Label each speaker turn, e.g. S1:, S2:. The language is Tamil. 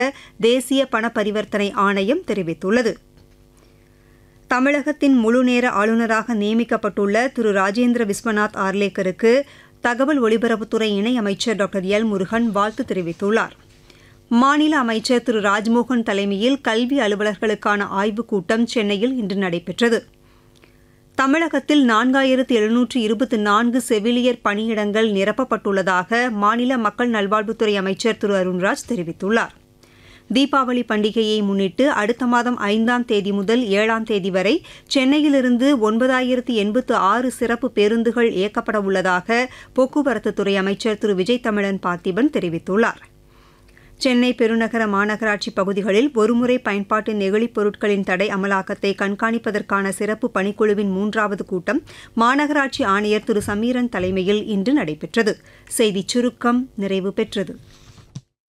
S1: தேசிய பண பரிவர்த்தனை ஆணையம் தெரிவித்துள்ளது தமிழகத்தின் முழுநேர ஆளுநராக நியமிக்கப்பட்டுள்ள திரு ராஜேந்திர விஸ்வநாத் ஆர்லேக்கருக்கு தகவல் ஒலிபரப்புத்துறை இணையமைச்சர் டாக்டர் எல் முருகன் வாழ்த்து தெரிவித்துள்ளார் மாநில அமைச்சர் திரு ராஜ்மோகன் தலைமையில் கல்வி அலுவலர்களுக்கான ஆய்வுக் கூட்டம் சென்னையில் இன்று நடைபெற்றது தமிழகத்தில் நான்காயிரத்து எழுநூற்று இருபத்தி நான்கு செவிலியர் பணியிடங்கள் நிரப்பப்பட்டுள்ளதாக மாநில மக்கள் நல்வாழ்வுத்துறை அமைச்சர் திரு அருண்ராஜ் தெரிவித்துள்ளார் தீபாவளி பண்டிகையை முன்னிட்டு அடுத்த மாதம் ஐந்தாம் தேதி முதல் ஏழாம் தேதி வரை சென்னையிலிருந்து ஒன்பதாயிரத்து எண்பத்து ஆறு சிறப்பு பேருந்துகள் இயக்கப்பட உள்ளதாக போக்குவரத்துத்துறை அமைச்சர் திரு விஜய் தமிழன் பார்த்திபன் தெரிவித்துள்ளார் சென்னை பெருநகர மாநகராட்சி பகுதிகளில் ஒருமுறை பயன்பாட்டு நெகிழிப் பொருட்களின் தடை அமலாக்கத்தை கண்காணிப்பதற்கான சிறப்பு பணிக்குழுவின் மூன்றாவது கூட்டம் மாநகராட்சி ஆணையர் திரு சமீரன் தலைமையில் இன்று நடைபெற்றது செய்திச் சுருக்கம் நிறைவு பெற்றது